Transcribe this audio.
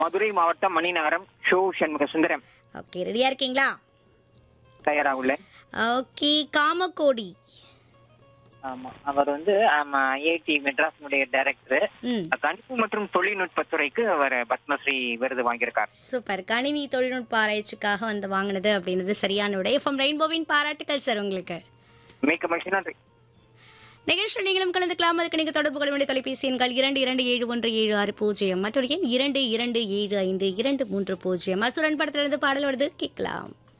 மதுரை மாவட்டம் Maninagaram show Shanmuga Sundaram okay ரெடியா இருக்கீங்களா தயாரா உள்ளேன் ஓகே காமக்கோடி ஆமா அவர் வந்து ஆமா ஐஐடி மெட்ராஸினுடைய டைரக்டர் ம் கணிப்பு மற்றும் தொழில்நுட்பத்துறைக்கு அவர் பத்மஸ்ரீ விருது வாங்கியிருக்கார் சூப்பர் கணினி தொழில்நுட்ப ஆராய்ச்சிக்காக வந்து வாங்கினது அப்படின்றது சரியான விட எஃப்எம் ரெயின்போவின் பாராட்டுக்கள் சார் உங்களுக்கு மிக்க மகிழ்ச்சி நன்றி நிகழ்ச்சியில் நீங்களும் கலந்துக்கலாம் அதுக்கு நீங்கள் தொடர்பு கொள்ள வேண்டிய தொலைபேசி எண்கள் இரண்டு இரண்டு ஏழு ஒன்று ஏழு ஆறு பூஜ்ஜியம் மற்றொரு எண் இரண்டு இரண்டு ஏழு ஐந்து இரண்டு மூன்று பூஜ்ஜியம் அசுரன் படத்திலிருந்து பாடல் வருது கேட்கலாம்